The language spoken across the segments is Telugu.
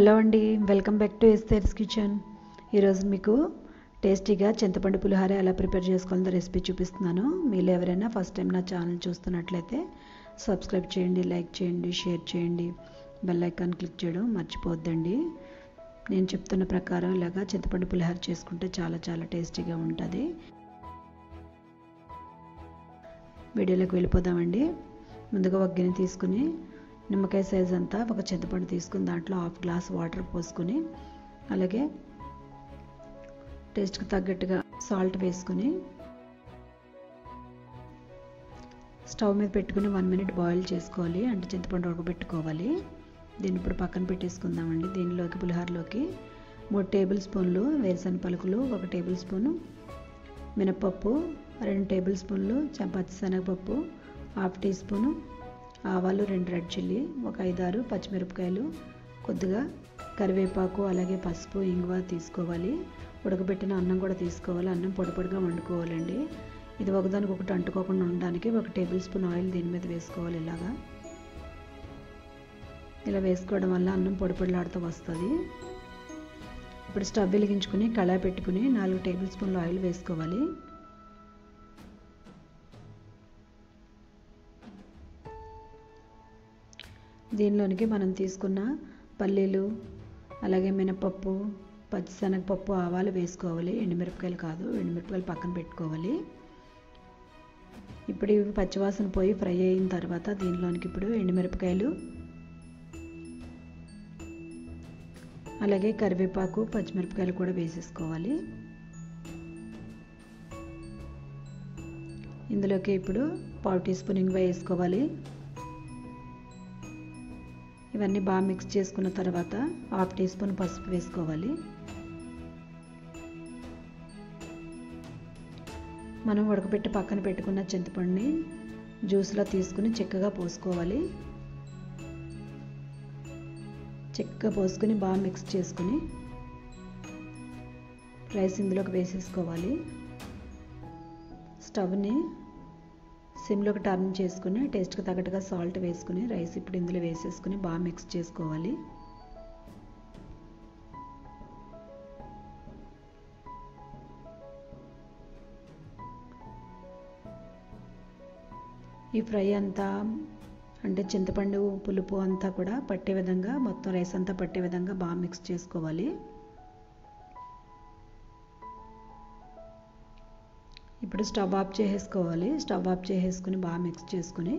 హలో అండి welcome back to Esther's kitchen ఈరోజు మీకు టేస్టీగా చింతపండు పులిహోర ఎలా ప్రిపేర్ చేసుకోవాలో రెసిపీ చూపిస్తున్నాను మీలో ఎవరైనా ఫస్ట్ టైం నా ఛానల్ చూస్తున్నట్లయితే సబ్స్క్రైబ్ చేయండి లైక్ చేయండి షేర్ చేయండి బెల్ ఐకాన్ క్లిక్ చేయడం మర్చిపోవద్దండి నేను చెప్తున్న ప్రకారం ఇలాగా చింతపండు పులిహోర చేసుకుంటే చాలా చాలా టేస్టీగా ఉంటుంది వీడియోలోకి వెళ్ళిపోదామండి ముందుగా ఒక గిన్నె తీసుకుని నిమ్మకాయ సైజ్ అంతా ఒక చింతపండు తీసుకుని దాంట్లో హాఫ్ గ్లాస్ వాటర్ పోసుకొని అలాగే టేస్ట్కి తగ్గట్టుగా సాల్ట్ వేసుకుని స్టవ్ మీద పెట్టుకుని వన్ మినిట్ బాయిల్ చేసుకోవాలి అంటే చింతపండు ఉడకబెట్టుకోవాలి దీన్ని ఇప్పుడు పక్కన పెట్టేసుకుందామండి దీనిలోకి పులిహోరలోకి మూడు టేబుల్ స్పూన్లు వేరుశనగ పలుకులు ఒక టేబుల్ స్పూను మినపప్పు రెండు టేబుల్ స్పూన్లు చపాతి శనగపప్పు హాఫ్ టీ స్పూను ఆవాలు రెండు రెడ్ చిల్లీ ఒక ఐదారు పచ్చిమిరపకాయలు కొద్దిగా కరివేపాకు అలాగే పసుపు ఇంగువ తీసుకోవాలి ఉడకబెట్టిన అన్నం కూడా తీసుకోవాలి అన్నం పొడి పొడిగా వండుకోవాలండి ఇది ఒకదానికి ఒకటి అంటుకోకుండా ఉండడానికి ఒక టేబుల్ స్పూన్ ఆయిల్ దీని మీద వేసుకోవాలి ఇలాగా ఇలా వేసుకోవడం వల్ల అన్నం పొడి పొడిలాడుతూ వస్తుంది ఇప్పుడు స్టవ్ వెలిగించుకుని కళాయి పెట్టుకుని నాలుగు టేబుల్ స్పూన్లు ఆయిల్ వేసుకోవాలి దీనిలోనికి మనం తీసుకున్న పల్లీలు అలాగే మినపప్పు పచ్చిశనగపప్పు ఆవాలు వేసుకోవాలి ఎండుమిరపకాయలు కాదు ఎండుమిరపకాయలు పక్కన పెట్టుకోవాలి ఇప్పుడు ఇవి పచ్చివాసన పోయి ఫ్రై అయిన తర్వాత దీనిలోనికి ఇప్పుడు ఎండుమిరపకాయలు అలాగే కరివేపాకు పచ్చిమిరపకాయలు కూడా వేసేసుకోవాలి ఇందులోకి ఇప్పుడు పావు టీ స్పూన్ ఇంగువ వేసుకోవాలి ఇవన్నీ బాగా మిక్స్ చేసుకున్న తర్వాత హాఫ్ టీ స్పూన్ పసుపు వేసుకోవాలి మనం ఉడకబెట్టి పక్కన పెట్టుకున్న చింతపండుని జ్యూస్లో తీసుకుని చిక్కగా పోసుకోవాలి చిక్కగా పోసుకొని బాగా మిక్స్ చేసుకుని రైస్ ఇందులోకి వేసేసుకోవాలి స్టవ్ని సిమ్లోకి టర్న్ చేసుకుని టేస్ట్కి తగ్గట్టుగా సాల్ట్ వేసుకుని రైస్ ఇప్పుడు ఇందులో వేసేసుకుని బాగా మిక్స్ చేసుకోవాలి ఈ ఫ్రై అంతా అంటే చింతపండు పులుపు అంతా కూడా పట్టే విధంగా మొత్తం రైస్ అంతా పట్టే విధంగా బాగా మిక్స్ చేసుకోవాలి ఇప్పుడు స్టవ్ ఆఫ్ చేసేసుకోవాలి స్టవ్ ఆఫ్ చేసేసుకుని బాగా మిక్స్ చేసుకుని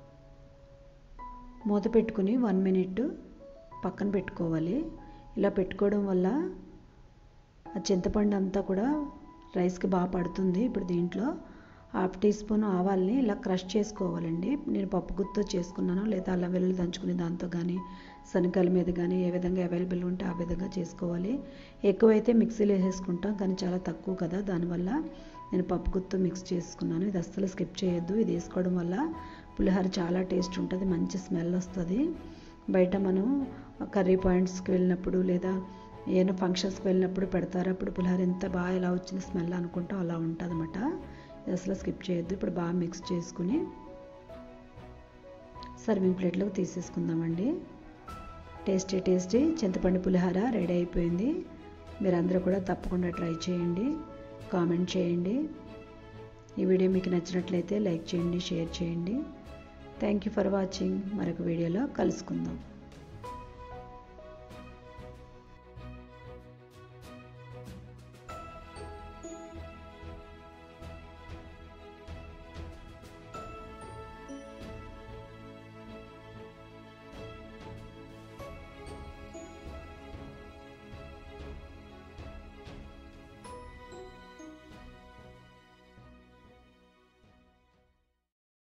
మూత పెట్టుకుని వన్ మినిట్ పక్కన పెట్టుకోవాలి ఇలా పెట్టుకోవడం వల్ల ఆ చింతపండు అంతా కూడా రైస్కి బాగా పడుతుంది ఇప్పుడు దీంట్లో హాఫ్ టీ స్పూన్ ఆవాల్ని ఇలా క్రష్ చేసుకోవాలండి నేను పప్పు గుత్తో చేసుకున్నాను లేదా అల్లం వెల్లుల్లి దంచుకునే దాంతో కానీ శనగల మీద కానీ ఏ విధంగా అవైలబుల్ ఉంటే ఆ విధంగా చేసుకోవాలి ఎక్కువైతే మిక్సీలో వేసేసుకుంటాం కానీ చాలా తక్కువ కదా దానివల్ల నేను పప్పు గుత్తో మిక్స్ చేసుకున్నాను ఇది అస్సలు స్కిప్ చేయొద్దు ఇది వేసుకోవడం వల్ల పులిహోర చాలా టేస్ట్ ఉంటుంది మంచి స్మెల్ వస్తుంది బయట మనం కర్రీ పాయింట్స్కి వెళ్ళినప్పుడు లేదా ఏమైనా ఫంక్షన్స్కి వెళ్ళినప్పుడు పెడతారు అప్పుడు పులిహోర ఎంత బాగా ఎలా వచ్చింది స్మెల్ అనుకుంటాం అలా ఉంటుంది అనమాట ఇది అసలు స్కిప్ చేయొద్దు ఇప్పుడు బాగా మిక్స్ చేసుకుని సర్వింగ్ ప్లేట్లోకి తీసేసుకుందామండి టేస్టీ టేస్టీ చింతపండు పులిహోర రెడీ అయిపోయింది మీరందరూ కూడా తప్పకుండా ట్రై చేయండి కామెంట్ చేయండి ఈ వీడియో మీకు నచ్చినట్లయితే లైక్ చేయండి షేర్ చేయండి థ్యాంక్ యూ ఫర్ వాచింగ్ మరొక వీడియోలో కలుసుకుందాం